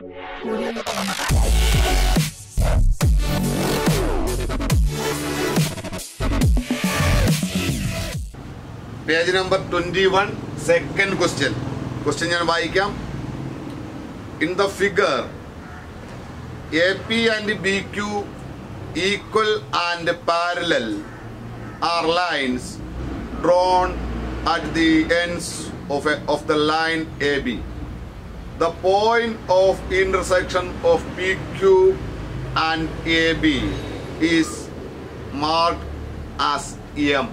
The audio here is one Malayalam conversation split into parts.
Audio Jungle. Page number twenty one second question question ഞാൻ വായിക്കാം in the figure A P and B Q equal and parallel are lines drawn at the ends of of the line A B the point of intersection of PQ and AB is marked as M.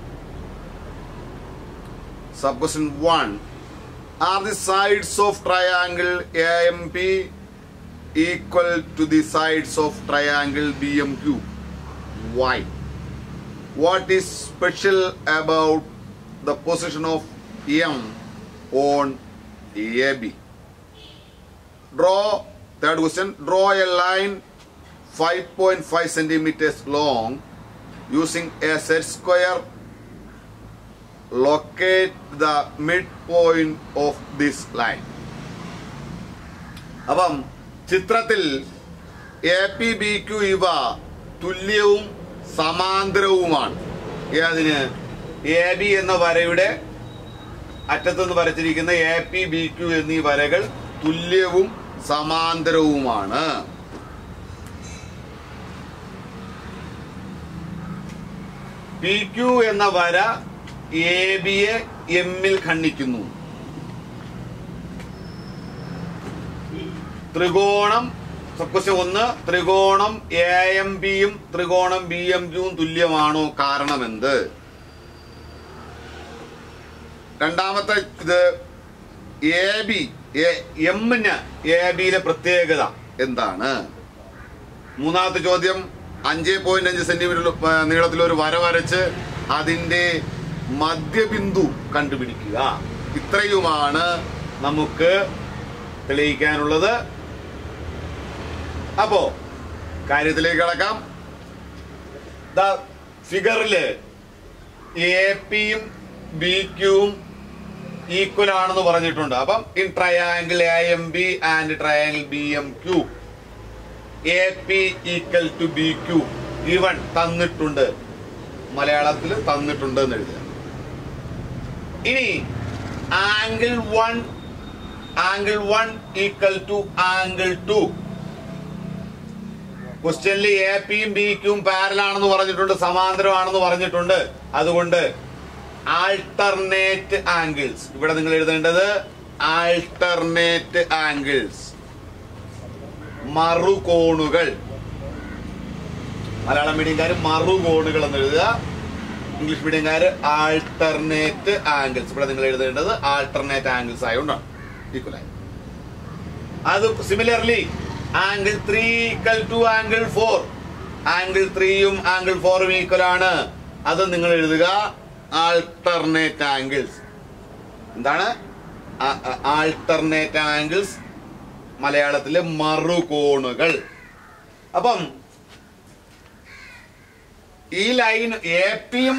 Sub question 1 Are the sides of triangle AMP equal to the sides of triangle BMQ? Why? What is special about the position of M on AB? draw third question draw a line 5.5 centimeters long using a set square locate the midpoint of this line അപ്പം ചിത്രത്തിൽ എ പി ബി ക്യു ഇവ തുല്യവും സമാന്തരവുമാണ് ഏതിന് എ ബി എന്ന വരയുടെ അറ്റത്തുനിന്ന് വരച്ചിരിക്കുന്ന എ പി ബി ക്യു എന്നീ വരകൾ തുല്യവും സമാന്തരവുമാണ് പി ക്യു എന്ന വര എ ബിയെ എമ്മിൽ ഖണ്ഡിക്കുന്നു ത്രികോണം ക്വസ്റ്റ്യൻ ഒന്ന് ത്രികോണം എ എം ബിയും ത്രികോണം ബി എം ക്യൂവും തുല്യമാണോ കാരണമെന്ത് രണ്ടാമത്തെ ഇത് എ ബി എമ്മിന് എ ബിയിലെ പ്രത്യേകത എന്താണ് മൂന്നാമത്തെ ചോദ്യം അഞ്ച് പോയിന്റ് അഞ്ച് സെന്റിമീറ്റർ നീളത്തിൽ ഒരു വര വരച്ച് അതിന്റെ മധ്യബിന്ദു കണ്ടുപിടിക്കുക ഇത്രയുമാണ് നമുക്ക് തെളിയിക്കാനുള്ളത് അപ്പോ കാര്യത്തിലേക്ക് കടക്കാം ഫിഗറില് എ പിയും ബി ക്യൂവും ഈക്വൽ ആണെന്ന് പറഞ്ഞിട്ടുണ്ട് അപ്പം in triangle A M B and triangle B M Q A P equal to B Q given തന്നിട്ടുണ്ട് മലയാളത്തിൽ തന്നിട്ടുണ്ട് എന്ന് എഴുതുക ഇനി angle one angle one equal to angle two ക്വസ്റ്റ്യനിൽ എ പിയും ബി ക്യൂവും പാരലാണെന്ന് പറഞ്ഞിട്ടുണ്ട് സമാന്തരമാണെന്ന് പറഞ്ഞിട്ടുണ്ട് അതുകൊണ്ട് ആൾട്ടർനേറ്റ് ആംഗിൾസ് ഇവിടെ നിങ്ങൾ എഴുതേണ്ടത് ആൾട്ടർനേറ്റ് ആംഗിൾസ് മറുകോണുകൾ മലയാളം മീഡിയംകാർ മറുകോണുകൾ എന്ന് എഴുതുക ഇംഗ്ലീഷ് മീഡിയംകാർ ആൾട്ടർനേറ്റ് ആംഗിൾസ് ഇവിടെ നിങ്ങൾ എഴുതേണ്ടത് ആൾട്ടർനേറ്റ് ആംഗിൾസ് ആയതുകൊണ്ടാണ് ഈക്വൽ ആയി അത് similarly angle three equal to angle four angle ത്രീയും ആംഗിൾ ഫോറും ഈക്വൽ ആണ് അത് നിങ്ങൾ എഴുതുക ആൾട്ടർനേറ്റ് ആംഗിൾസ് എന്താണ് ആൾട്ടർനേറ്റ് ആംഗിൾസ് മലയാളത്തിലെ മറുകോണുകൾ അപ്പം ഈ ലൈൻ എ പിയും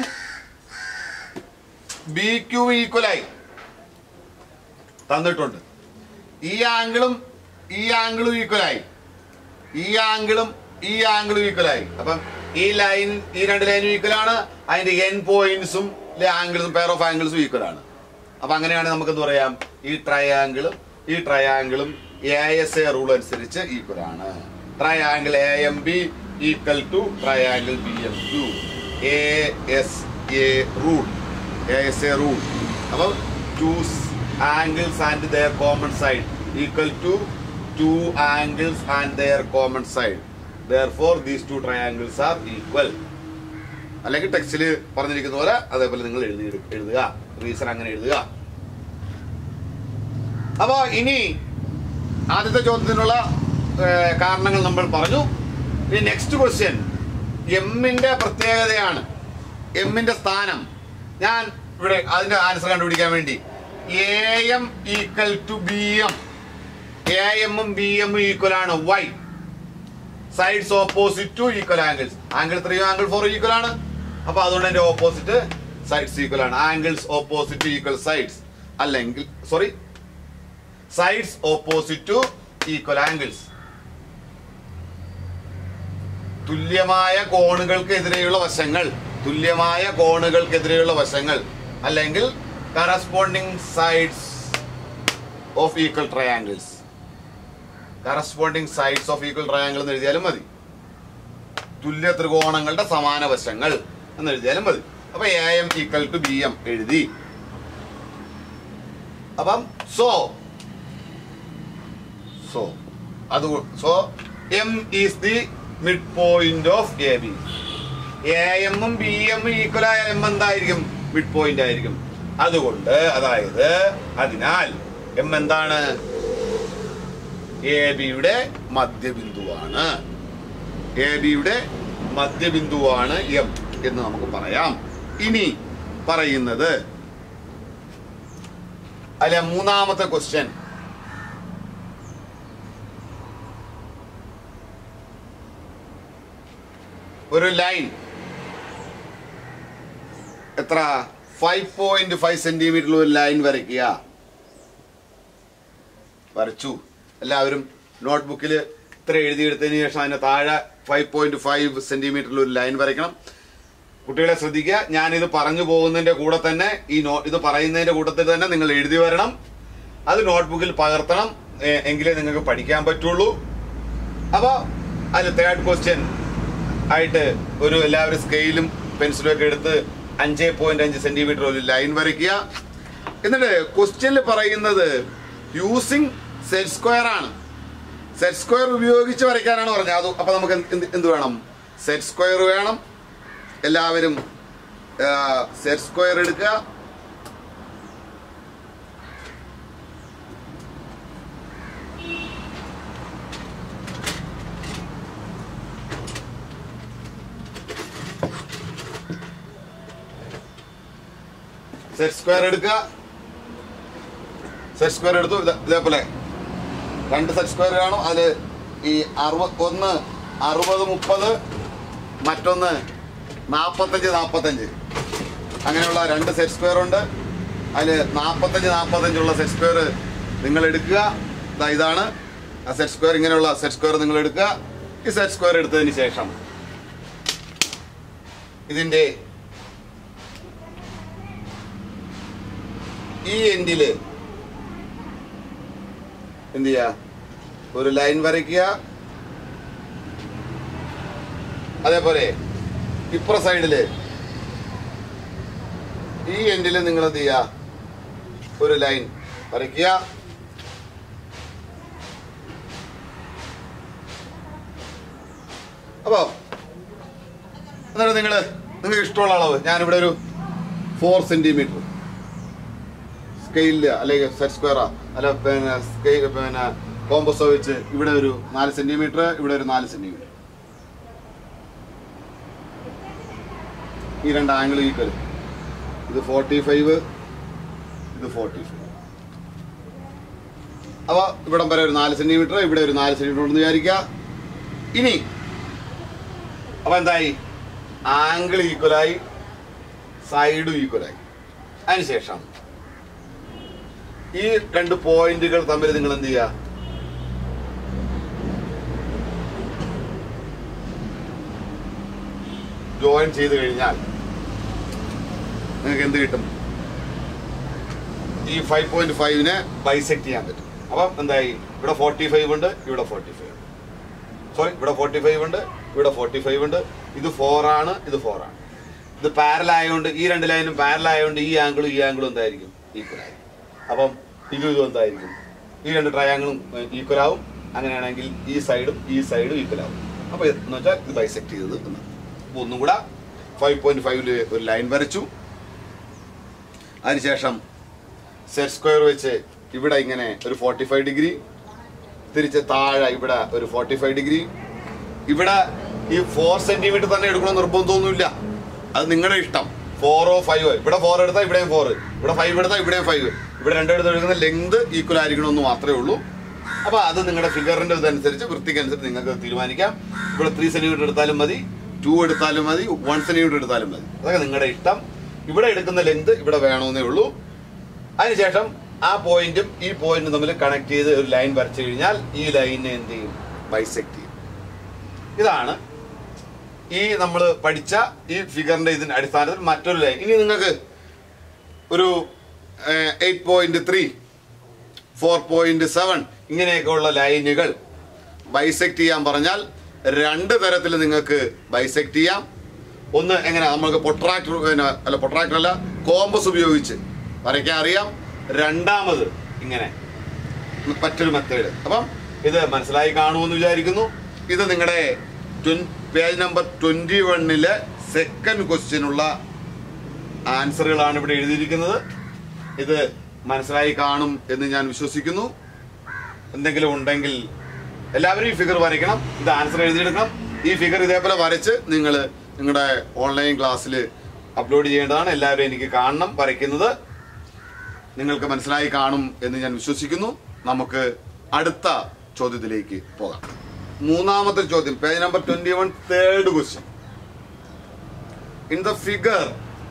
ബി ക്യു ഈക്വലായി തന്നിട്ടുണ്ട് ഈ ആംഗിളും ഈ ആംഗിളും ഈക്വലായി ഈ ആംഗിളും ഈ ആംഗിളും ഈക്വലായി അപ്പം ഈ ലൈൻ ഈ രണ്ട് ലൈനും ഈക്വൽ ആണ് അതിന്റെ എൻ പോയിന്റ്സും ആംഗിൾസും പെയർ ഓഫ് ആംഗിൾസും ഈക്വൽ ആണ് അപ്പൊ അങ്ങനെയാണെങ്കിൽ നമുക്ക് എന്ത് പറയാം ഈ ട്രയാംഗിളും ഈ ട്രയാംഗിളും എ എസ് എ റൂൾ അനുസരിച്ച് ഈക്വൽ ആണ് triangle A M B equal to triangle B M Q A S A rule A S A rule അപ്പോൾ choose angles and their common side equal to to angles and their common side therefore these two triangles are equal അല്ലെങ്കിൽ ടെക്സ്റ്റിൽ പറഞ്ഞിരിക്കുന്ന പോലെ അതേപോലെ നിങ്ങൾ എഴുതി എഴുതുക റീസൺ അങ്ങനെ എഴുതുക അപ്പോ ഇനി ആദ്യത്തെ ചോദ്യത്തിനുള്ള ഏർ, കാരണങ്ങൾ നമ്മൾ പറഞ്ഞു ഇനി നെക്സ്റ്റ് ക്വസ്റ്റ്യൻ എമ്മിന്റെ പ്രത്യേകതയാണ് എമ്മിന്റെ സ്ഥാനം ഞാൻ ഇവിടെ അതിന്റെ ആൻസർ കണ്ടുപിടിക്കാൻ വേണ്ടി A M equal to B M A എമ്മും ബി എമ്മും ഈക്വൽ ആണ് why sides opposite to equal angles angle three angle four equal ആണ് അപ്പൊ അതുകൊണ്ട് എന്റെ ഓപ്പോസിറ്റ് സൈഡ്സ് ഈക്വൽ ആണ് ആംഗിൾസ് ഓപ്പോസിറ്റ് ഈക്വൽ സൈഡ്സ് അല്ലെങ്കിൽ sorry sides opposite to equal angles തുല്യമായ കോണുകൾക്കെതിരെയുള്ള വശങ്ങൾ തുല്യമായ കോണുകൾക്കെതിരെയുള്ള വശങ്ങൾ അല്ലെങ്കിൽ corresponding sides of equal triangles corresponding sides of equal triangle എന്ന് എഴുതിയാലും മതി തുല്യ ത്രികോണങ്ങളുടെ സമാന വശങ്ങൾ എന്ന് എഴുതിയാലും മതി അപ്പൊ A M equal to B M എഴുതി അപ്പം സോ സോ അത് so M is the mid point of A B A എമ്മും ബി എമ്മും ഈക്വൽ ആയ എം എന്തായിരിക്കും മിഡ് പോയിന്റ് ആയിരിക്കും അതുകൊണ്ട് അതായത് അതിനാൽ എം എന്താണ് എ ബിയുടെ മധ്യബിന്ദുവാണ് എ ബിയുടെ മധ്യബിന്ദുവാണ് എം എന്ന് നമുക്ക് പറയാം ഇനി പറയുന്നത് അല്ലെ മൂന്നാമത്തെ ക്വസ്റ്റ്യൻ ഒരു ലൈൻ എത്ര ഫൈവ് പോയിന്റ് ഫൈവ് സെന്റിമീറ്ററിൽ ഒരു ലൈൻ വരയ്ക്കുക വരച്ചു എല്ലാവരും നോട്ട്ബുക്കിൽ ഇത്ര എഴുതിയെടുത്തതിന് ശേഷം അതിന് താഴെ ഫൈവ് പോയിന്റ് ഫൈവ് സെന്റിമീറ്ററിൽ ഒരു ലൈൻ വരയ്ക്കണം കുട്ടികളെ ശ്രദ്ധിക്കുക ഞാനിത് പറഞ്ഞു പോകുന്നതിന്റെ കൂടെ തന്നെ ഈ നോ ഇത് പറയുന്നതിന്റെ കൂട്ടത്തിൽ തന്നെ നിങ്ങൾ എഴുതി വരണം അത് നോട്ട്ബുക്കിൽ പകർത്തണം എ- എങ്കിലേ നിങ്ങൾക്ക് പഠിക്കാൻ പറ്റുള്ളൂ അപ്പൊ അതിൽ തേർഡ് ക്വസ്റ്റ്യൻ ആയിട്ട് ഒരു എല്ലാവരും സ്കെയിലും പെൻസിലും ഒക്കെ എടുത്ത് അഞ്ച് പോയിന്റ് അഞ്ച് സെന്റിമീറ്റർ ഒരു ലൈൻ വരയ്ക്കുക എന്നിട്ട് ക്വസ്റ്റ്യനിൽ പറയുന്നത് യൂസിങ് സെറ്റ് സ്ക്വയർ ആണ് സെറ്റ് സ്ക്വയർ ഉപയോഗിച്ച് വരയ്ക്കാനാണ് പറഞ്ഞത് അത് അപ്പൊ നമുക്ക് എന്ത് എന്ത് എന്ത് വേണം സെറ്റ് സ്ക്വയർ വേണം എല്ലാവരും സെറ്റ് സ്ക്വയർ എടുക്കുക സെറ്റ് സ്ക്വയർ എടുക്കുക സെറ്റ് സ്ക്വയർ എടുത്തു ഇത- ഇതേപോലെ രണ്ട് സെറ്റ് സ്ക്വയർ കാണും അതിൽ ഈ അറുപത് ഒന്ന് അറുപത് മുപ്പത് മറ്റൊന്ന് നാൽപ്പത്തഞ്ച് നാൽപ്പത്തഞ്ച് അങ്ങനെയുള്ള രണ്ട് സെറ്റ് സ്ക്വയർ ഉണ്ട് അതിൽ നാൽപ്പത്തഞ്ച് നാൽപ്പത്തഞ്ചുള്ള സെറ്റ് സ്ക്വയർ നിങ്ങൾ എടുക്കുക ദാ ഇതാണ് ആ സെറ്റ് സ്ക്വയർ ഇങ്ങനെയുള്ള സെറ്റ് സ്ക്വയർ നിങ്ങൾ എടുക്കുക ഈ സെറ്റ് സ്ക്വയർ എടുത്തതിന് ശേഷം ഇതിന്റെ ഈ എൻഡില് എന്ത് ചെയ്യാ ഒരു ലൈൻ വരയ്ക്കുക അതേപോലെ ഇപ്പുറ സൈഡില് ഈ എൻഡില് നിങ്ങൾ എന്ത് ചെയ്യാ ഒരു ലൈൻ വരയ്ക്കുക അപ്പോ എന്നിട്ട് നിങ്ങൾ നിങ്ങൾക്ക് ഇഷ്ടമുള്ള അളവ് ഞാനിവിടെ ഒരു ഫോർ സെന്റിമീറ്റർ സ്കെയിലില് അല്ലെങ്കിൽ സെറ്റ് സ്ക്വയറാ അല്ല പിന്നെ സ്കെയിൽ പിന്നെ കോമ്പസോ വെച്ച് ഇവിടെ ഒരു നാല് സെന്റിമീറ്റർ ഇവിടെ ഒരു നാല് സെന്റിമീറ്റർ ഈ രണ്ട് ആംഗിൾ ഈക്വൽ ഇത് ഫോർട്ടി ഫൈവ് ഇത് ഫോർട്ടി ഫൈവ് അപ്പൊ ഇവിടം വരെ ഒരു നാല് സെന്റിമീറ്റർ ഇവിടെ ഒരു നാല് സെന്റിമീറ്റർ ഉണ്ടെന്ന് വിചാരിക്കുക ഇനി അപ്പൊ എന്തായി ആംഗിൾ ഈക്വലായി സൈഡും ഈക്വലായി അതിനുശേഷം ഈ രണ്ട് പോയിന്റുകൾ തമ്മിൽ നിങ്ങൾ എന്ത് ചെയ്യുക ജോയിൻ ചെയ്ത് കഴിഞ്ഞാൽ നിങ്ങൾക്ക് എന്ത് കിട്ടും ഈ ഫൈവ് പോയിന്റ് ഫൈവിനെ ബൈസെക്ട് ചെയ്യാൻ പറ്റും അപ്പം എന്തായി ഇവിടെ ഫോർട്ടി ഫൈവ് ഉണ്ട് ഇവിടെ ഫോർട്ടി ഫൈവ് സോറി ഇവിടെ ഫോർട്ടി ഫൈവ് ഉണ്ട് ഇവിടെ ഫോർട്ടി ഫൈവ് ഉണ്ട് ഇത് ഫോർ ആണ് ഇത് ഫോർ ആണ് ഇത് പാരൽ ആയതുകൊണ്ട് ഈ രണ്ട് ലൈനും പാരൽ ആയതുകൊണ്ട് ഈ ആംഗിളും ഈ ആംഗിളും എന്തായിരിക്കും ഈക്വൽ ആയിരിക്കും അപ്പം ഇതും ഇതും എന്തായിരിക്കും ഈ രണ്ട് ട്രയാങ്കിളും ഈക്വൽ ആവും അങ്ങനെയാണെങ്കിൽ ഈ സൈഡും ഈ സൈഡും ഈക്വൽ ആവും അപ്പോൾ എന്ന് വെച്ചാൽ ഇത് ബൈസെക്ട് ചെയ്തത് എന്ന് അപ്പോൾ ഒന്നും കൂടെ ഫൈവ് പോയിന്റ് ഫൈവില് ഒരു ലൈൻ വരച്ചു അതിനുശേഷം സെറ്റ് സ്ക്വയർ വെച്ച് ഇവിടെ ഇങ്ങനെ ഒരു ഫോർട്ടി ഫൈവ് ഡിഗ്രി തിരിച്ച് താഴെ ഇവിടെ ഒരു ഫോർട്ടി ഫൈവ് ഡിഗ്രി ഇവിടെ ഈ ഫോർ സെന്റിമീറ്റർ തന്നെ എടുക്കണം നിർബന്ധമൊന്നുമില്ല അത് നിങ്ങളുടെ ഇഷ്ടം ഫോറോ ഫൈവോ ഇവിടെ ഫോർ എടുത്താൽ ഇവിടെയും ഫോർ ഇവിടെ ഫൈവ് എടുത്താൽ ഇവിടെയും ഫൈവ് ഇവിടെ രണ്ടെടുത്ത് എടുക്കുന്ന ലെങ്ത് ഈക്വൽ ആയിരിക്കണമെന്ന് മാത്രമേ ഉള്ളൂ അപ്പൊ അത് നിങ്ങളുടെ ഫിഗറിന്റെ ഇതനുസരിച്ച് വൃത്തിക്കനുസരിച്ച് നിങ്ങൾക്ക് തീരുമാനിക്കാം ഇവിടെ ത്രീ സെന്റിമീറ്റർ എടുത്താലും മതി ടു എടുത്താലും മതി വൺ സെന്റിമീറ്റർ എടുത്താലും മതി അതൊക്കെ നിങ്ങളുടെ ഇഷ്ടം ഇവിടെ എടുക്കുന്ന ലെങ്ത് ഇവിടെ വേണമെന്നേ ഉള്ളൂ അതിനുശേഷം ആ പോയിന്റും ഈ പോയിന്റും തമ്മിൽ കണക്ട് ചെയ്ത് ഒരു ലൈൻ വരച്ചു കഴിഞ്ഞാൽ ഈ ലൈനെ എന്ത് ചെയ്യും ബൈസെക്ട് ചെയ്യും ഇതാണ് ഈ നമ്മൾ പഠിച്ച ഈ ഫിഗറിന്റെ ഇതിന്റെ അടിസ്ഥാനത്തിൽ മറ്റൊരു ലൈൻ ഇനി നിങ്ങൾക്ക് ഒരു eight point three four point seven ഇങ്ങനെയൊക്കെയുള്ള ലൈനുകൾ ബൈസെക്ട് ചെയ്യാൻ പറഞ്ഞാൽ രണ്ട് തരത്തിൽ നിങ്ങൾക്ക് ബൈസെക്ട് ചെയ്യാം ഒന്ന് എങ്ങനെ നമ്മൾക്ക് പൊട്രാക്ടർ പിന്നെ അല്ല പൊട്രാക്ടർ അല്ല കോമ്പസ് ഉപയോഗിച്ച് വരയ്ക്കാൻ അറിയാം രണ്ടാമത് ഇങ്ങനെ മറ്റൊരു മെത്തേഡ് അപ്പം ഇത് മനസ്സിലായി കാണുമെന്ന് വിചാരിക്കുന്നു ഇത് നിങ്ങളുടെ പേജ് നമ്പർ ട്വന്റി വണ്ണിലെ സെക്കൻഡ് ക്വസ്റ്റ്യനുള്ള ആൻസറുകളാണ് ഇവിടെ എഴുതിയിരിക്കുന്നത് ഇത് മനസ്സിലായി കാണും എന്ന് ഞാൻ വിശ്വസിക്കുന്നു എന്തെങ്കിലും ഉണ്ടെങ്കിൽ എല്ലാവരും ഈ ഫിഗർ വരയ്ക്കണം ഇത് ആൻസർ എഴുതിയെടുക്കണം ഈ ഫിഗർ ഇതേപോലെ വരച്ച് നിങ്ങൾ നിങ്ങളുടെ ഓൺലൈൻ ക്ലാസ്സിൽ അപ്ലോഡ് ചെയ്യേണ്ടതാണ് എല്ലാവരും എനിക്ക് കാണണം വരയ്ക്കുന്നത് നിങ്ങൾക്ക് മനസ്സിലായി കാണും എന്ന് ഞാൻ വിശ്വസിക്കുന്നു നമുക്ക് അടുത്ത ചോദ്യത്തിലേക്ക് പോകാം മൂന്നാമത്തെ ചോദ്യം page number twenty one third question in the figure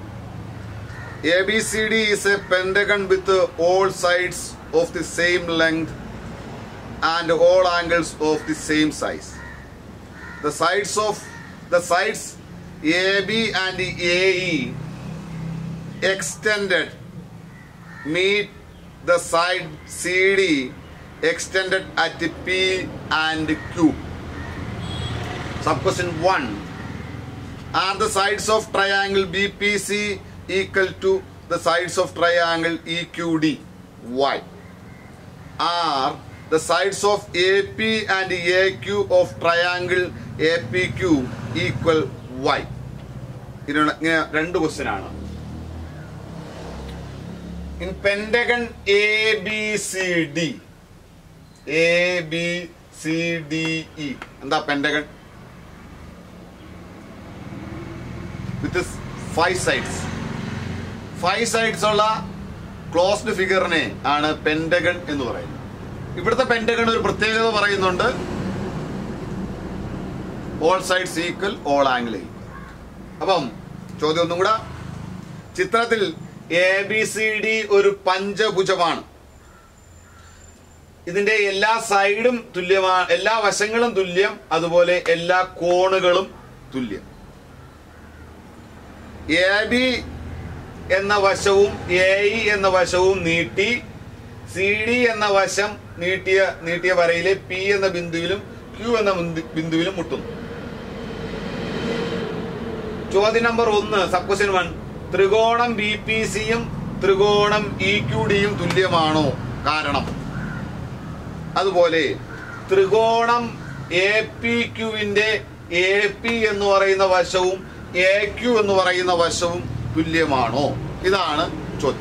ABCD is a pentagon with uh, all sides of the same length and all angles of the same size. The sides of the sides AB and AE extended meet the side CD extended at P and Q. Sub question 1 are the sides of triangle BPC equal to the sides of triangle EQD? Why? Are the sides of AP and AQ of triangle APQ equal Y? ഇതിനുള്ള ഇങ്ങനെ രണ്ട് ക്വസ്റ്റ്യൻ ആണ് in pentagon A B C D A B C D E എന്താ pentagon with five sides five sides ഉള്ള ക്ലോസ്ഡ് ഫിഗറിനെ ആണ് പെൻഡഗൺ എന്ന് പറയുന്നത് ഇവിടുത്തെ പെൻഡഗൺ ഒരു പ്രത്യേകത പറയുന്നുണ്ട് all sides equal all angle equal അപ്പം ചോദ്യം ഒന്നും കൂടെ ചിത്രത്തിൽ എ ബി സി ഡി ഒരു പഞ്ചഭുജമാണ് ഇതിന്റെ എല്ലാ സൈഡും തുല്യമാണ് എല്ലാ വശങ്ങളും തുല്യം അതുപോലെ എല്ലാ കോണുകളും തുല്യം എ ബി എന്ന വശവും എ ഇ എന്ന വശവും നീട്ടി സി ഡി എന്ന വശം നീട്ടിയ നീട്ടിയ വരയിലെ പി എന്ന ബിന്ദുവിലും ക്യു എന്ന ബിന്ദു- ബിന്ദുവിലും മുട്ടുന്നു ചോദ്യം നമ്പർ ഒന്ന് സബ് ക്വസ്റ്റ്യൻ വൺ ത്രികോണം ബി പി സിയും ത്രികോണം ഇ ക്യു ഡിയും തുല്യമാണോ കാരണം അതുപോലെ ത്രികോണം എ പി ക്യുവിന്റെ എ പി എന്ന് പറയുന്ന വശവും എ ക്യു എന്ന് പറയുന്ന വശവും തുല്യമാണോ ഇതാണ് ചോദ്യം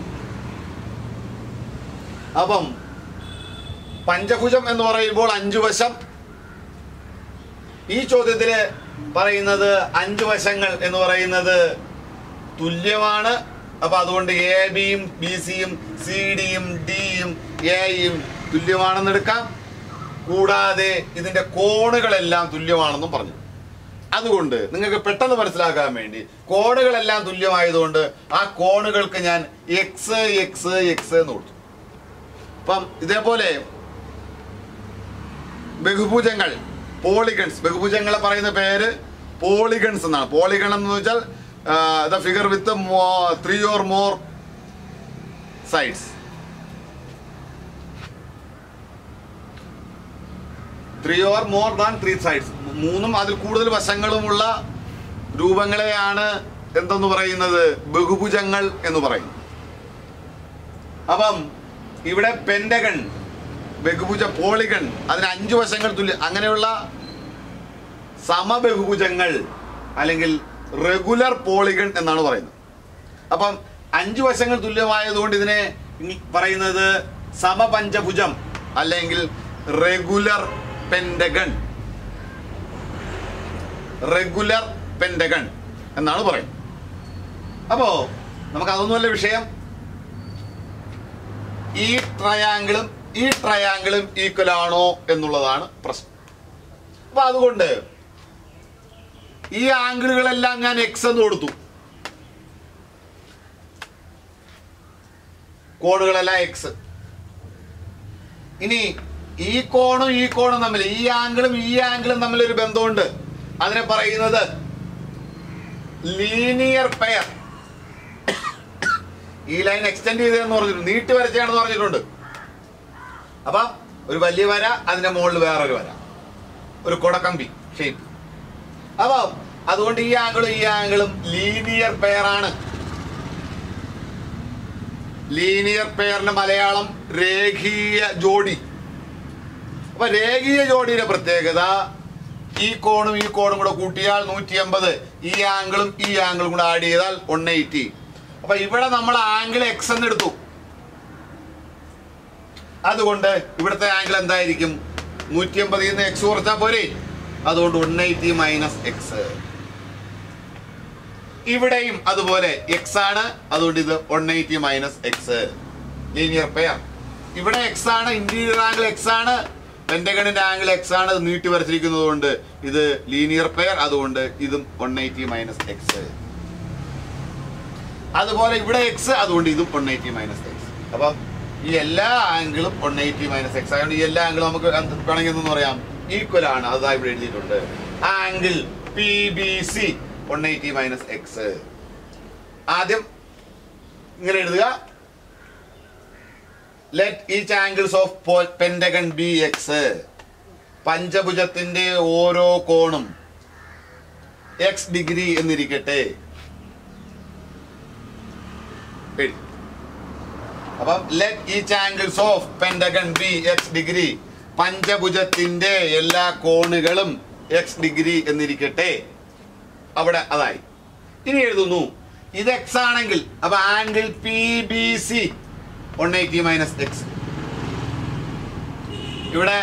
അപ്പം പഞ്ചഭുജം എന്ന് പറയുമ്പോൾ അഞ്ചു വശം ഈ ചോദ്യത്തില് പറയുന്നത് അഞ്ചു വശങ്ങൾ എന്ന് പറയുന്നത് തുല്യമാണ് അപ്പൊ അതുകൊണ്ട് എ ബിയും ബി സിയും സി ഡിയും ഡിയും എയും തുല്യമാണെന്ന് എടുക്കാം കൂടാതെ ഇതിന്റെ കോണുകളെല്ലാം തുല്യമാണെന്നും പറഞ്ഞു അതുകൊണ്ട് നിങ്ങൾക്ക് പെട്ടെന്ന് മനസ്സിലാക്കാൻ വേണ്ടി കോണുകളെല്ലാം തുല്യമായതുകൊണ്ട് ആ കോണുകൾക്ക് ഞാൻ എക്സ് എക്സ് എക്സ് എന്ന് കൊടുത്തു അപ്പം ഇതേപോലെ ബഹുഭുജങ്ങൾ പോളിഗൺസ് ബഹുഭുജങ്ങളെ പറയുന്ന പേര് പോളിഗൺസ് എന്നാണ് പോളിഗൺ എന്ന് വെച്ചാൽ the figure with three or more sides three or more than three sides മൂന്നും അതിൽ കൂടുതൽ വശങ്ങളുമുള്ള രൂപങ്ങളെയാണ് എന്തെന്ന് പറയുന്നത് ബഹുഭുജങ്ങൾ എന്ന് പറയും അപ്പം ഇവിടെ പെൻഡഗൺ ബഹുഭുജ പോളിഗൺ അതിന് അഞ്ചു വശങ്ങൾ തുല്യ അങ്ങനെയുള്ള സമബഹുഭുജങ്ങൾ അല്ലെങ്കിൽ റെഗുലർ പോളിഗൺ എന്നാണ് പറയുന്നത് അപ്പം അഞ്ചു വശങ്ങൾ തുല്യമായതുകൊണ്ട് ഇതിനെ ഇനി പറയുന്നത് സമപഞ്ചഭുജം അല്ലെങ്കിൽ റെഗുലർ പെൻഡഗൺ റെഗുലർ പെൻഡഗൺ എന്നാണ് പറയുന്നത് അപ്പോ നമുക്ക് അതൊന്നുമല്ല വിഷയം ഈ ട്രയാങ്കിളും ഈ ട്രയാങ്കിളും ഈക്വൽ ആണോ എന്നുള്ളതാണ് പ്രശ്നം അപ്പൊ അതുകൊണ്ട് ഈ ആംഗിളുകളെല്ലാം ഞാൻ എക്സ് എന്ന് കൊടുത്തു കോണുകളെല്ലാം എക്സ് ഇനി ഈ കോണും ഈ കോണും തമ്മിൽ ഈ ആംഗിളും ഈ ആംഗിളും തമ്മിൽ ഒരു ബന്ധമുണ്ട് അതിനെ പറയുന്നത് ലീനിയർ പെയർ ഈ ലൈൻ എക്സ്റ്റെൻഡ് ചെയ്തതെന്ന് പറഞ്ഞിട്ടുണ്ട് നീട്ടി വരച്ചാണെന്ന് പറഞ്ഞിട്ടുണ്ട് അപ്പൊ ഒരു വലിയ വര അതിന്റെ മുകളിൽ വേറൊരു വര ഒരു കുടക്കമ്പി ഷേപ്പ് അപ്പൊ അതുകൊണ്ട് ഈ ആംഗിളും ഈ ആംഗിളും ലീനിയർ പെയർ ആണ് ലീനിയർ പെയറിന്റെ മലയാളം രേഖീയ ജോഡി അപ്പൊ രേഖീയ ജോഡിയുടെ പ്രത്യേകത ഈ കോണും ഈ കോണും കൂടെ കൂട്ടിയാൽ നൂറ്റി അമ്പത് ഈ ആംഗിളും ഈ ആംഗിളും കൂടെ ആഡ് ചെയ്താൽ വൺ എയ്റ്റി അപ്പൊ ഇവിടെ നമ്മൾ ആംഗിൾ എക്സ് എന്ന് എടുത്തു അതുകൊണ്ട് ഇവിടുത്തെ ആംഗിൾ എന്തായിരിക്കും നൂറ്റി അമ്പതിൽ നിന്ന് എക്സ് കുറച്ചാൽ പോരെ അതുകൊണ്ട് വൺ എയ്റ്റി മൈനസ് എക്സ് ഇവിടെയും അതുപോലെ എക്സ് ആണ് അതുകൊണ്ട് ഇത് one eighty minus X linear pair ഇവിടെ എക്സ് ആണ് ഇന്റീരിയർ ആംഗിൾ എക്സ് ആണ് പെന്റഗണിന്റെ ആംഗിൾ എക്സ് ആണ് ഇത് നീട്ടി വരച്ചിരിക്കുന്നത് കൊണ്ട് ഇത് ലീനിയർ പെയർ അതുകൊണ്ട് ഇതും വൺ എയ്റ്റി മൈനസ് എക്സ് അതുപോലെ ഇവിടെ എക്സ് അതുകൊണ്ട് ഇതും വൺ എയ്റ്റി മൈനസ് എക്സ് അപ്പം ഈ എല്ലാ ആംഗിളും വൺ എയ്റ്റി മൈനസ് എക്സ് ആയതുകൊണ്ട് ഈ എല്ലാ ആംഗിളും നമുക്ക് എന്ത് വേണമെങ്കിൽ എന്ന് പറയാം ഈക്വൽ ആണ് അതാ ഇവിടെ എഴുതിയിട്ടുണ്ട് angle P B C one eighty minus X ആദ്യം ഇങ്ങനെ എഴുതുക let each angles of pentagon be X പഞ്ചഭുജത്തിന്റെ ഓരോ കോണും എക്സ് ഡിഗ്രി എന്നിരിക്കട്ടെ എഴുതി അപ്പം let each angles of pentagon be X degree പഞ്ചഭുജത്തിന്റെ എല്ലാ കോണുകളും എക്സ് ഡിഗ്രി എന്നിരിക്കട്ടെ അവിടെ അതായി ഇനി എഴുതുന്നു ഇത് എക്സ് ആണെങ്കിൽ അപ്പൊ angle P B C one eighty minus X ഇവിടെ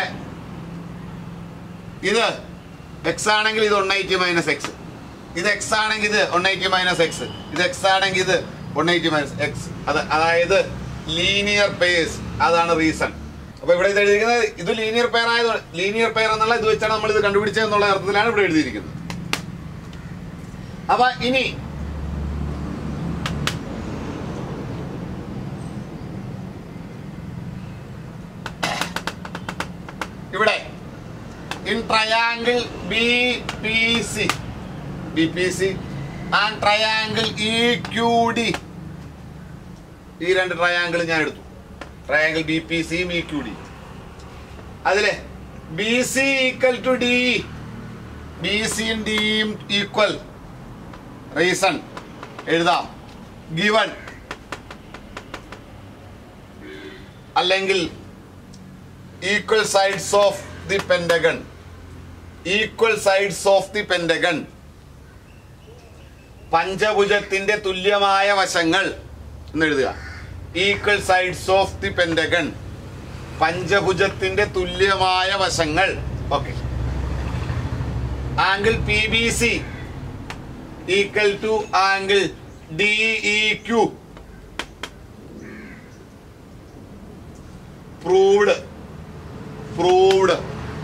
ഇത് എക്സ് ആണെങ്കിൽ ഇത് വൺ എയ്റ്റി മൈനസ് എക്സ് ഇത് എക്സ് ആണെങ്കിൽ ഇത് വൺ എയ്റ്റി മൈനസ് എക്സ് ഇത് എക്സ് ആണെങ്കിൽ ഇത് വൺ എയ്റ്റി മൈനസ് എക്സ് അത് അതായത് ലീനിയർ പേഴ്സ് അതാണ് റീസൺ അപ്പൊ ഇവിടെ ഇത് എഴുതിയിരിക്കുന്നത് ഇത് ലീനിയർ പെയർ ആയത് ലീനിയർ പെയർ എന്നുള്ള ഇത് വെച്ചാണ് നമ്മൾ ഇത് കണ്ടുപിടിച്ചതെന്നുള്ള അർത്ഥത്തിലാണ് ഇവിടെ എഴുതിയിരിക്കുന്നത് അപ്പൊ ഇനി ഇവിടെ in triangle B P C B P C and triangle E Q D ഈ രണ്ട് ട്രയാങ്കിൾ ഞാൻ എടുത്തു ട്രയാങ്കിൾ ബി പി സിയും ഇ ക്യു ഡി അതിലെ B C equal to D B സിയും ഡിയും ഈക്വൽ റീസൺ എഴുതാം ഗിവൺ അല്ലെങ്കിൽ equal sides of the pentagon equal sides of the pentagon പഞ്ചഭുജത്തിന്റെ തുല്യമായ വശങ്ങൾ എന്ന് എഴുതുക equal sides of the pentagon പഞ്ചഭുജത്തിന്റെ തുല്യമായ വശങ്ങൾ okay angle P B C equal to angle D E Q proved proved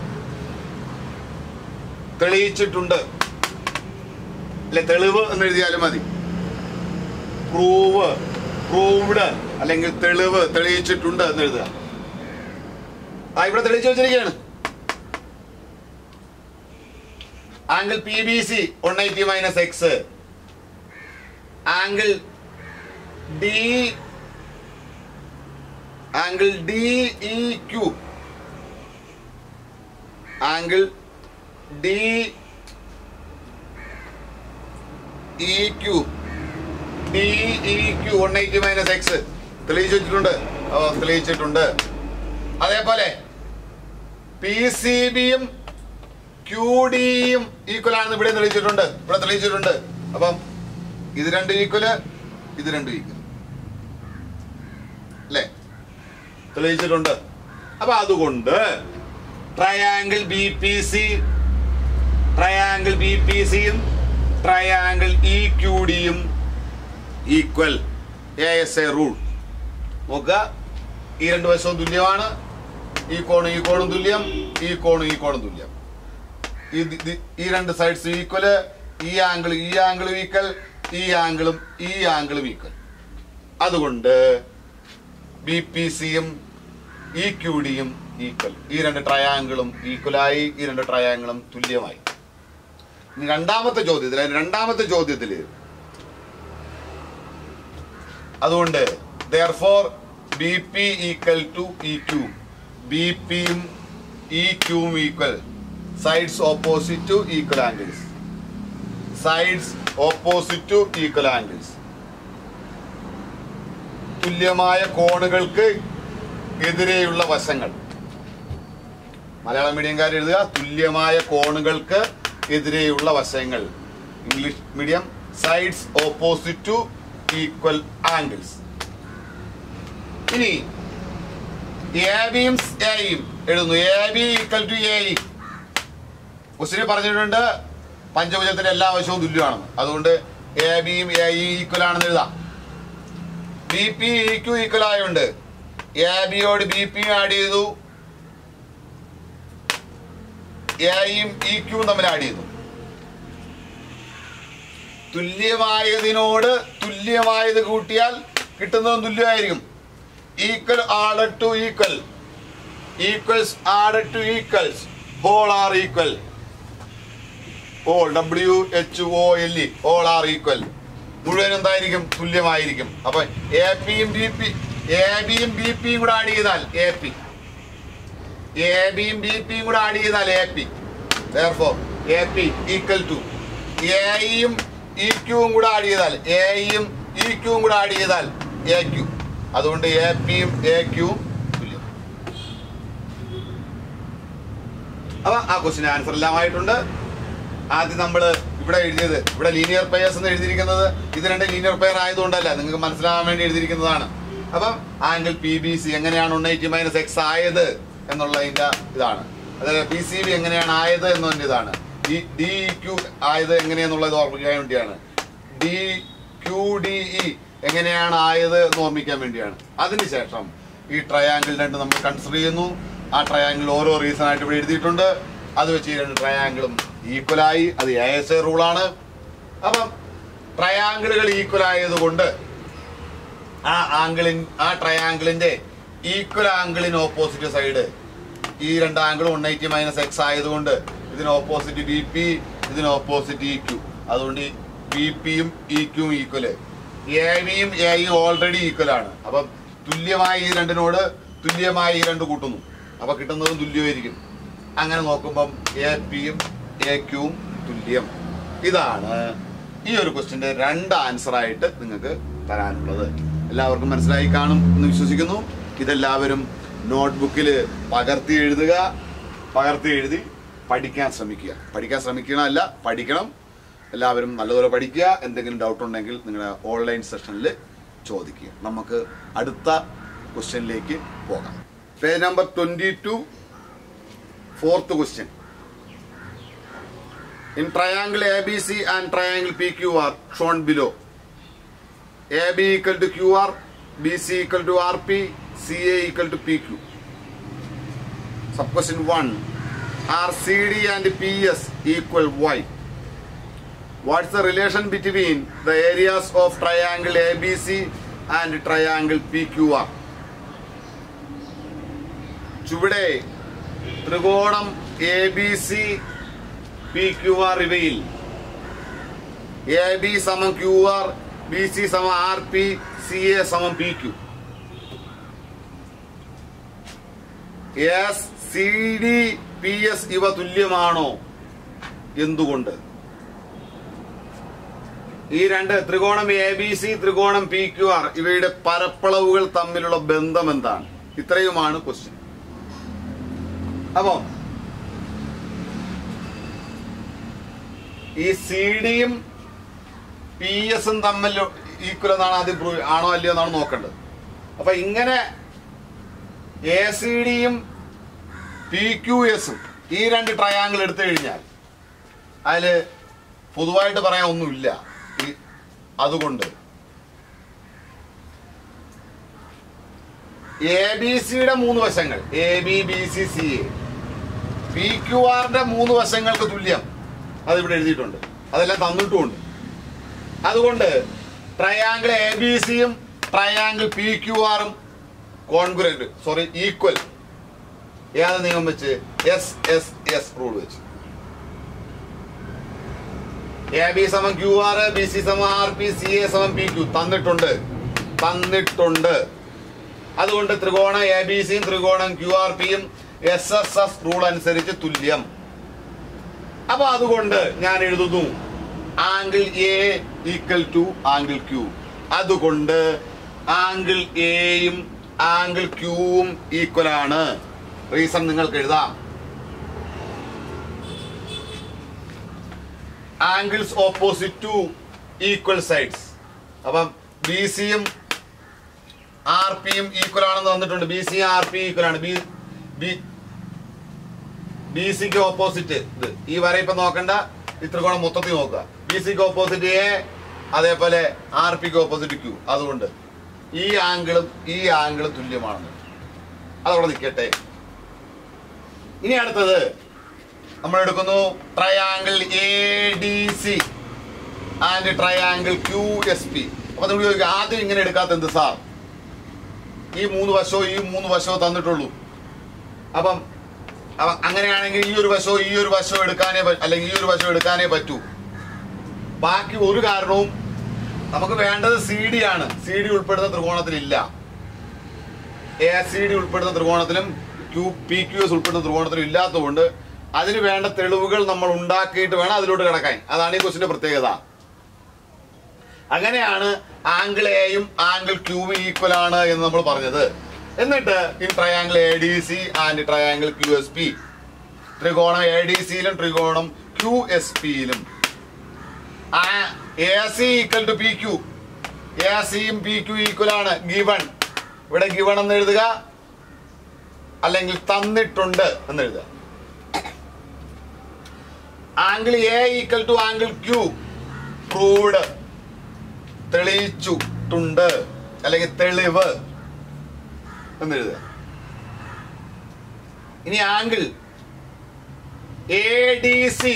തെളിയിച്ചിട്ടുണ്ട് അല്ലെ തെളിവ് എന്ന് എഴുതിയാലും മതി പ്രൂവ് പ്രൂവ്ഡ് അല്ലെങ്കിൽ തെളിവ് തെളിയിച്ചിട്ടുണ്ട് എന്ന് എഴുതുക ആ ഇവിടെ തെളിയിച്ചു വെച്ചിരിക്കുകയാണ് angle P B C one eighty minus X angle D angle D E Q angle D E Q D E Q one eighty minus X തെളിയിച്ചു വെച്ചിട്ടുണ്ട് ഓ തെളിയിച്ചിട്ടുണ്ട് അതേപോലെ പി സി ബിയും ക്യു ഡിയും ഈക്വൽ ആണെന്ന് ഇവിടെ തെളിയിച്ചിട്ടുണ്ട് ഇവിടെ തെളിയിച്ചിട്ടുണ്ട് അപ്പം ഇത് രണ്ടും ഈക്വല് ഇത് രണ്ടും ഈക്വൽ അല്ലേ തെളിയിച്ചിട്ടുണ്ട് അപ്പൊ അതുകൊണ്ട് triangle B P C triangle B P സിയും ട്രയാങ്കിൾ ഇ ക്യു ഡിയും equal A S A rule നോക്കുക ഈ രണ്ട് വശവും തുല്യമാണ് ഈ കോണും ഈ കോണും തുല്യം ഈ കോണും ഈ കോണും തുല്യം ഈ ദി- ദി- ഈ രണ്ട് സൈഡ്സ് ഈക്വല് ഈ ആംഗിൾ ഈ ആംഗിളും ഈക്വൽ ഈ ആംഗിളും ഈ ആംഗിളും ഈക്വൽ അതുകൊണ്ട് ബി പി സിയും ഇ ക്യു ഡിയും ഈക്വൽ ഈ രണ്ട് ട്രയാങ്കിളും ഈക്വലായി ഈ രണ്ട് ട്രയാങ്കിളും തുല്യമായി ഇനി രണ്ടാമത്തെ ചോദ്യത്തിൽ അതിന് രണ്ടാമത്തെ ചോദ്യത്തിൽ അതുകൊണ്ട് therefore B P equal to E Q B പിയും ഇ ക്യൂവും equal sides opposite to equal angles sides opposite to equal angles തുല്യമായ കോണുകൾക്ക് എതിരെയുള്ള വശങ്ങൾ മലയാളം മീഡിയംകാർ എഴുതുക തുല്യമായ കോണുകൾക്ക് എതിരെയുള്ള വശങ്ങൾ English medium sides opposite to equal angles ഇനി എ ബിയും എയും എഴുതുന്നു A B equal to A ക്വസ്റ്റിന് പറഞ്ഞിട്ടുണ്ട് പഞ്ചഭുജത്തിന്റെ എല്ലാ വശവും തുല്യമാണെന്ന് അതുകൊണ്ട് എ ബിയും എ ഈക്വൽ ആണെന്ന് എഴുതാം B P E Q equal ആയതുകൊണ്ട് എ ബിയോട് ബി പി ആഡ് ചെയ്തു എയും ഇ ക്യൂവും തമ്മിൽ ആഡ് ചെയ്തു തുല്യമായതിനോട് തുല്യമായത് കൂട്ടിയാൽ കിട്ടുന്നതും തുല്യമായിരിക്കും equal add to equal equals add to equals whole are equal all W H O L E all are equal മുഴുവൻ എന്തായിരിക്കും തുല്യമായിരിക്കും അപ്പൊ എ പിയും ബി പി എ ബിയും ബി പിയും കൂടെ ആഡ് ചെയ്താൽ എ പി എ ബിയും ബി പിയും കൂടെ ആഡ് ചെയ്താൽ A P therefore A P equal to എയും ഇ ക്യൂവും കൂടെ ആഡ് ചെയ്താൽ എയും ഇ ക്യൂവും കൂടെ ആഡ് ചെയ്താൽ എ ക്യൂ അതുകൊണ്ട് എ പിയും എ ക്യൂവും തുല്യം അപ്പൊ ആ ക്വസ്റ്റിന് ആൻസർ എല്ലാം ആയിട്ടുണ്ട് ആദ്യം നമ്മൾ ഇവിടെ എഴുതിയത് ഇവിടെ ലീനിയർ പെയർസ് എന്ന് എഴുതിയിരിക്കുന്നത് ഇത് രണ്ട് ലീനിയർ പെയർ ആയതുകൊണ്ടല്ല നിങ്ങൾക്ക് മനസ്സിലാകാൻ വേണ്ടി എഴുതിയിരിക്കുന്നതാണ് അപ്പം ആംഗിൾ പി ബി സി എങ്ങനെയാണ് വൺ എയ്റ്റി മൈനസ് എക്സ് ആയത് എന്നുള്ളതിന്റെ ഇതാണ് അതായത് പി സി ബി എങ്ങനെയാണ് ആയത് എന്നതിന്റെ ഇതാണ് ഈ ഡി ക്യു ആയത് എങ്ങനെയാന്നുള്ളത് ഓർമ്മിക്കാൻ വേണ്ടിയാണ് ഡി ക്യു ഡി ഇ എങ്ങനെയാണ് ആയത് എന്ന് ഓർമ്മിക്കാൻ വേണ്ടിയാണ് അതിനുശേഷം ഈ ട്രയാങ്കിൾ രണ്ട് നമ്മൾ കൺസിഡർ ചെയ്യുന്നു ആ ട്രയാങ്കിൾ ഓരോ റീസൺ ആയിട്ട് ഇവിടെ എഴുതിയിട്ടുണ്ട് അത് വെച്ച് ഈ രണ്ട് ട്രയാങ്കിളും ഈക്വലായി അത് എ എസ് എ റൂളാണ് അപ്പം ട്രയാങ്കിളുകൾ ഈക്വൽ ആയതുകൊണ്ട് ആ ആംഗിളിൻ ആ ട്രയാങ്കിളിന്റെ ഈക്വൽ ആംഗിളിന് ഓപ്പോസിറ്റ് സൈഡ് ഈ രണ്ട് ആംഗിളും വൺ എയ്റ്റി മൈനസ് എക്സ് ആയതുകൊണ്ട് ഇതിന് ഓപ്പോസിറ്റ് ബി പി ഇതിന് ഓപ്പോസിറ്റ് ഇ ക്യു അതുകൊണ്ട് ബി പിയും ഇ ക്യൂവും ഈക്വല് എ ബിയും എയും ഓൾറെഡി ഈക്വൽ ആണ് അപ്പം തുല്യമായ ഈ രണ്ടിനോട് തുല്യമായ ഈ രണ്ട് കൂട്ടുന്നു അപ്പൊ കിട്ടുന്നതും തുല്യമായിരിക്കും അങ്ങനെ നോക്കുമ്പം എ പിയും എ ക്യൂവും തുല്യം ഇതാണ് ഈ ഒരു ക്വസ്റ്റിന്റെ രണ്ട് ആൻസർ ആയിട്ട് നിങ്ങൾക്ക് തരാനുള്ളത് എല്ലാവർക്കും മനസ്സിലായി കാണും എന്ന് വിശ്വസിക്കുന്നു ഇതെല്ലാവരും നോട്ട്ബുക്കിൽ പകർത്തി എഴുതുക പകർത്തി എഴുതി പഠിക്കാൻ ശ്രമിക്കുക പഠിക്കാൻ ശ്രമിക്കണമല്ല പഠിക്കണം എല്ലാവരും നല്ലതുപോലെ പഠിക്കുക എന്തെങ്കിലും ഡൗട്ട് ഉണ്ടെങ്കിൽ നിങ്ങളുടെ ഓൺലൈൻ സെഷനിൽ ചോദിക്കുക നമുക്ക് അടുത്ത ക്വസ്റ്റ്യനിലേക്ക് പോകാം page number twenty two fourth question In triangle ABC and triangle PQR shown below, AB equal to QR, BC equal to RP, CA equal to PQ. Sub question 1. Are CD and PS equal Y? What's the relation between the areas of triangle ABC and triangle PQR? ചുവടെ ത്രികോണം A B C P Q R ഇവയിൽ എ ബി സമം ക്യു ആർ ബി സി സമം ആർ പി സി എ സമം P Q S C D P S ഇവ തുല്യമാണോ എന്തുകൊണ്ട് ഈ രണ്ട് ത്രികോണം എ ബി സി ത്രികോണം പി ക്യു ആർ ഇവയുടെ പരപ്പളവുകൾ തമ്മിലുള്ള ബന്ധം എന്താണ് ഇത്രയുമാണ് ക്വസ്റ്റ്യൻ അപ്പോ ഈ സി ഡിയും പി എസും തമ്മിൽ ഈക്വൽ എന്നാണ് ആദ്യം പ്രൂവ് ആണോ അല്ലയോ എന്നാണ് നോക്കേണ്ടത് അപ്പൊ ഇങ്ങനെ എ സി ഡിയും പി ക്യു എസും ഈ രണ്ട് ട്രയാങ്കിൾ എടുത്തു കഴിഞ്ഞാൽ അതില് പൊതുവായിട്ട് പറയാൻ ഒന്നുമില്ല ഈ അതുകൊണ്ട് എ ബി സിയുടെ മൂന്ന് വശങ്ങൾ A B B C C A P Q ആറിന്റെ മൂന്ന് വശങ്ങൾക്ക് തുല്യം അതിവിടെ എഴുതിയിട്ടുണ്ട് അതെല്ലാം തന്നിട്ടുമുണ്ട് അതുകൊണ്ട് ട്രയാങ്കിൾ എ ബി സിയും ട്രയാങ്കിൾ പി ക്യു ആറും കോൺഗ്രന്റ് സോറി ഈക്വൽ ഏത് നിയമം വെച്ച് എസ് എസ് എസ് റൂൾ വെച്ച് എ ബി സമം ക്യു ആർ ബി സി സമം ആർ പി സി എ സമം പി ക്യു തന്നിട്ടുണ്ട് തന്നിട്ടുണ്ട് അതുകൊണ്ട് ത്രികോണം എ ബി സിയും ത്രികോണം ക്യു ആർ പിയും എസ് എസ് എസ് റൂൾ അനുസരിച്ച് തുല്യം അപ്പൊ അതുകൊണ്ട് ഞാൻ എഴുതുന്നു angle A equal to angle Q അതുകൊണ്ട് ആംഗിൾ എയും ആംഗിൾ ക്യൂവും ഈക്വൽ ആണ് റീസൺ നിങ്ങൾക്ക് എഴുതാം angles opposite to equal sides അപ്പം ബി സിയും ആർ പിയും ഈക്വൽ ആണെന്ന് തന്നിട്ടുണ്ട് B C R P equal ആണ് ബി ബി ബി സിക്ക് ഓപ്പോസിറ്റ് ഇത് ഈ വര ഇപ്പൊ നോക്കണ്ട ഈ ത്രികോണം മൊത്തത്തിൽ നോക്കുക ബി സിക്ക് ഓപ്പോസിറ്റ് എ അതേപോലെ ആർ പിക്ക് ഓപ്പോസിറ്റ് ക്യൂ അതുകൊണ്ട് ഈ ആംഗിളും ഈ ആംഗിളും തുല്യമാണെന്ന് അതവിടെ നിൽക്കട്ടെ ഇനി അടുത്തത് നമ്മൾ എടുക്കുന്നു triangle A D C and triangle Q S P അപ്പൊ നമ്മൾ ചോദിക്കുക ആദ്യം ഇങ്ങനെ എടുക്കാത്ത എന്ത് സാർ ഈ മൂന്ന് വശവും ഈ മൂന്ന് വശവും തന്നിട്ടുള്ളൂ അപ്പം അപ്പം അങ്ങനെയാണെങ്കിൽ ഈ ഒരു വശവും ഈ ഒരു വശവും എടുക്കാനേ പ- അല്ലെങ്കിൽ ഈ ഒരു വശം എടുക്കാനേ പറ്റൂ ബാക്കി ഒരു കാരണവും നമുക്ക് വേണ്ടത് സി ഡി ആണ് സി ഡി ഉൾപ്പെടുന്ന ത്രികോണത്തിലില്ല എ സി ഡി ഉൾപ്പെടുന്ന ത്രികോണത്തിലും ക്യൂ പി ക്യു എസ് ഉൾപ്പെടുന്ന ത്രികോണത്തിലും ഇല്ലാത്തതുകൊണ്ട് അതിന് വേണ്ട തെളിവുകൾ നമ്മൾ ഉണ്ടാക്കിയിട്ട് വേണം അതിലോട്ട് കിടക്കാൻ അതാണ് ഈ ക്വസ്റ്റിന്റെ പ്രത്യേകത അങ്ങനെയാണ് ആംഗിൾ എയും ആംഗിൾ ക്യൂവും ഈക്വൽ ആണ് എന്ന് നമ്മൾ പറഞ്ഞത് എന്നിട്ട് in triangle A D C and triangle Q S P ത്രികോണം എ ഡി സിയിലും ത്രികോണം ക്യു എസ് പിയിലും A C equal to P Q A സിയും പി ക്യു ഈക്വൽ ആണ് ഗിവൺ ഇവിടെ ഗിവൺ എന്ന് എഴുതുക അല്ലെങ്കിൽ തന്നിട്ടുണ്ട് എന്ന് എഴുതുക angle A equal to angle Q proved തെളിയിച്ചുട്ടുണ്ട് അല്ലെങ്കിൽ തെളിവ് എന്ന് എഴുതുക ഇനി angle A D C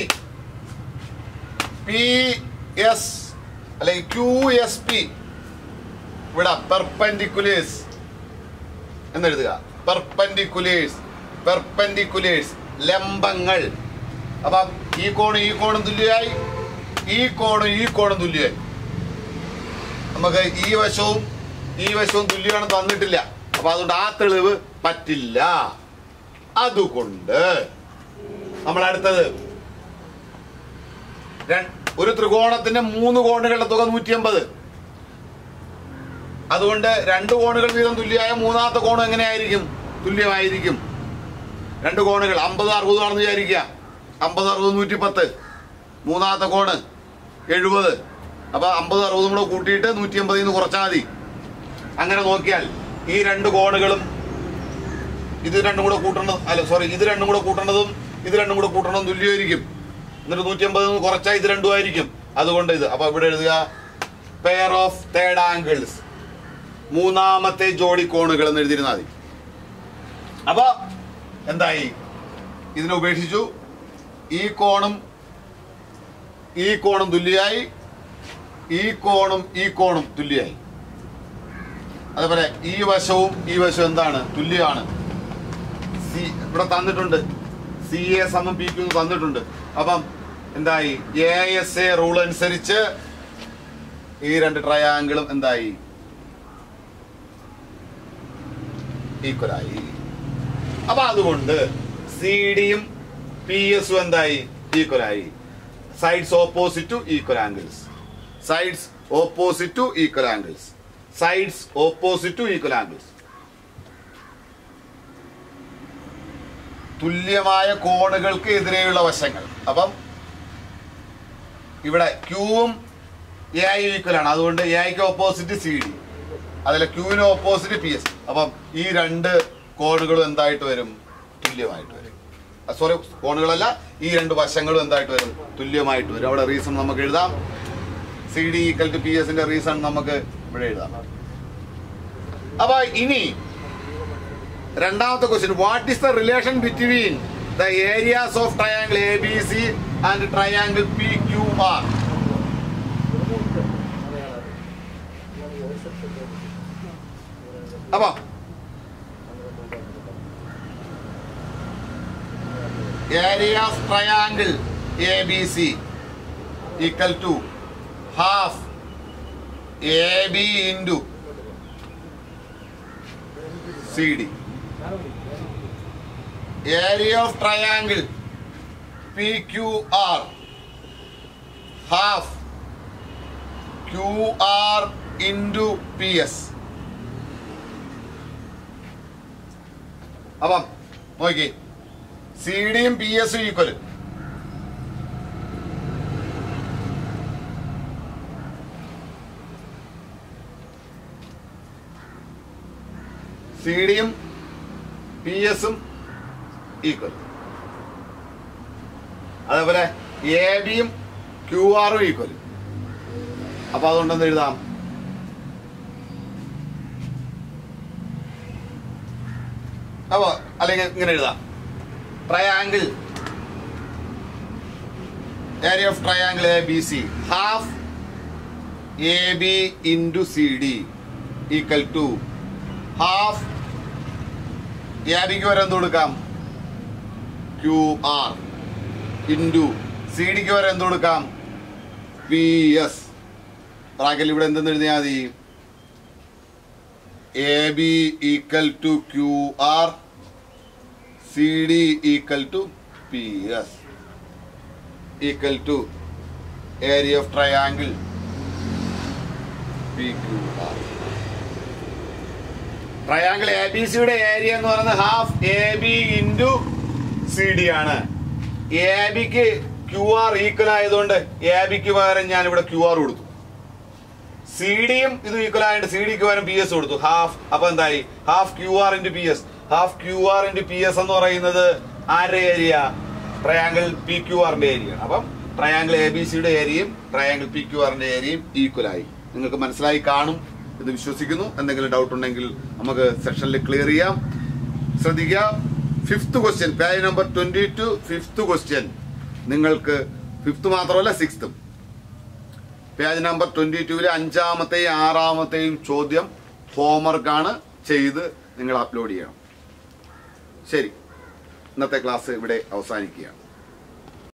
P S അല്ലെങ്കിൽ ക്യു എസ് പി ഇവിടെ പെർപെൻഡിക്കുലേഴ്സ് എന്നെഴുതുക പെർപെൻഡിക്കുലേഴ്സ് പെർപെൻഡിക്കുലേഴ്സ് ലംബങ്ങൾ അപ്പം ഈ കോണും ഈ കോണും തുല്യമായി ഈ കോണും ഈ കോണും തുല്യമായി നമുക്ക് ഈ വശവും ഈ വശവും തുല്യമാണ് തന്നിട്ടില്ല അപ്പൊ അതുകൊണ്ട് ആ തെളിവ് പറ്റില്ല അതുകൊണ്ട് നമ്മൾ അടുത്തത് ര- ഒരു ത്രികോണത്തിന്റെ മൂന്ന് കോണുകളുടെ തുക നൂറ്റി അമ്പത് അതുകൊണ്ട് രണ്ട് കോണുകൾ വീതം തുല്യമായ മൂന്നാമത്തെ കോണം എങ്ങനെയായിരിക്കും തുല്യമായിരിക്കും രണ്ട് കോണുകൾ അമ്പത് അറുപതാണെന്ന് വിചാരിക്കുക അമ്പത് അറുപത് നൂറ്റി പത്ത് മൂന്നാമത്തെ കോണ് എഴുപത് അപ്പൊ അമ്പത് അറുപതും കൂടെ കൂട്ടിയിട്ട് നൂറ്റി അമ്പതിൽ നിന്ന് കുറച്ചാൽ മതി അങ്ങനെ നോക്കിയാൽ ഈ രണ്ട് കോണുകളും ഇത് രണ്ടും കൂടെ കൂട്ടേണ്ടത് അല്ല സോറി ഇത് രണ്ടും കൂടെ കൂട്ടേണ്ടതും ഇത് രണ്ടും കൂടെ കൂട്ടേണ്ടതും തുല്യമായിരിക്കും എന്നിട്ട് നൂറ്റി അമ്പതിൽ നിന്ന് കുറച്ചാൽ ഇത് രണ്ടും ആയിരിക്കും അതുകൊണ്ട് ഇത് അപ്പൊ ഇവിടെ എഴുതുക പെയർ ഓഫ് തേർഡ് ആംഗിൾസ് മൂന്നാമത്തെ ജോഡി കോണുകൾ എന്ന് എഴുതിയിരുന്നാൽ മതി അപ്പൊ എന്തായി ഇതിനെ ഉപേക്ഷിച്ചു ഈ കോണും ഈ കോണും തുല്യമായി ഈ കോണും ഈ കോണും തുല്യമായി അതേപോലെ ഈ വശവും ഈ വശവും എന്താണ് തുല്യമാണ് സി ഇവിടെ തന്നിട്ടുണ്ട് സി എ സമം പി ക്യൂ തന്നിട്ടുണ്ട് അപ്പം എന്തായി എ എസ് എ റൂൾ അനുസരിച്ച് ഈ രണ്ട് ട്രയാങ്കിളും എന്തായി ഈക്വലായി അപ്പൊ അതുകൊണ്ട് സി ഡിയും പി എസും എന്തായി ഈക്വലായി sides opposite to equal angles sides opposite to equal angles sides opposite to equal angles തുല്യമായ കോണുകൾക്ക് എതിരെയുള്ള വശങ്ങൾ അപ്പം ഇവിടെ ക്യൂവും എ ഐ ഈക്വൽ ആണ് അതുകൊണ്ട് എ ഐക്ക് ഓപ്പോസിറ്റ് സി ഡി അതിലെ ക്യൂവിന് ഓപ്പോസിറ്റ് പി എസ് അപ്പം ഈ രണ്ട് കോണുകളും എന്തായിട്ട് വരും തുല്യമായിട്ട് വരും സോറി കോണുകളല്ല ഈ രണ്ട് വശങ്ങളും എന്തായിട്ട് വരും തുല്യമായിട്ട് വരും അവിടെ റീസൺ നമുക്ക് എഴുതാം C D equal to P എസിന്റെ റീസൺ നമുക്ക് ഇവിടെ എഴുതാം അപ്പൊ ഇനി രണ്ടാമത്തെ question what is the relation between the areas of triangle A B C and triangle P Q R അപ്പൊ area of triangle A B C equal to half A B into C D area of triangle P Q R half Q R into P S അപ്പം നോക്കി സി ഡിയും പി എസും ഈക്വൽ സി ഡിയും പി എസും ഈക്വൽ അതേപോലെ എ ബിയും ക്യു ആറും ഈക്വൽ അപ്പൊ അതുകൊണ്ടെന്ന് എഴുതാം അപ്പൊ അല്ലെങ്കിൽ ഇങ്ങനെ എഴുതാം triangle area of triangle A B C half A B into C D equal to half A ബിക്ക് വരെ എന്ത് കൊടുക്കാം ക്യു ആർ ഇൻറ്റു സി ഡിക്ക് വരെ എന്ത് കൊടുക്കാം പി എസ് റാക്കൽ ഇവിടെ എന്തെന്ന് എഴുതിയാൽ മതി A B equal to Q R C D equal to P S equal to area of triangle P Q R triangle A B സിയുടെ ഏരിയ എന്ന് പറയുന്നത് half A B into C D ആണ് എ ബിക്ക് ക്യു ആർ ഈക്വൽ ആയതുകൊണ്ട് എ ബിക്ക് പകരം ഞാൻ ഇവിടെ ക്യു ആർ കൊടുത്തു സി ഡിയും ഇത് ഈക്വൽ ആയിട്ട് സി ഡിക്ക് പകരം പി എസ് കൊടുത്തു ഹാഫ് അപ്പൊ എന്തായി half Q R into P S half Q R into P S എന്ന് പറയുന്നത് ആരുടെ ഏരിയ ട്രയാങ്കിൾ പി ക്യു ആറിന്റെ ഏരിയ അപ്പം ട്രയാങ്കിൾ എ ബി സിയുടെ ഏരിയയും ട്രയാങ്കിൾ പി ക്യു ആറിന്റെ ഏരിയയും ഈക്വൽ ആയി നിങ്ങൾക്ക് മനസ്സിലായി കാണും എന്ന് വിശ്വസിക്കുന്നു എന്തെങ്കിലും ഡൗട്ട് ഉണ്ടെങ്കിൽ നമുക്ക് സെഷനിൽ ക്ലിയർ ചെയ്യാം ശ്രദ്ധിക്കുക fifth question page number twenty two fifth question നിങ്ങൾക്ക് ഫിഫ്ത്ത് മാത്രമല്ല സിക്സ്തും പേജ് നമ്പർ ട്വന്റി ടുവിലെ അഞ്ചാമത്തെയും ആറാമത്തെയും ചോദ്യം ഹോംവർക്കാണ് ചെയ്ത് നിങ്ങൾ അപ്ലോഡ് ചെയ്യണം ശരി ഇന്നത്തെ ക്ലാസ് ഇവിടെ അവസാനിക്കുകയാണ്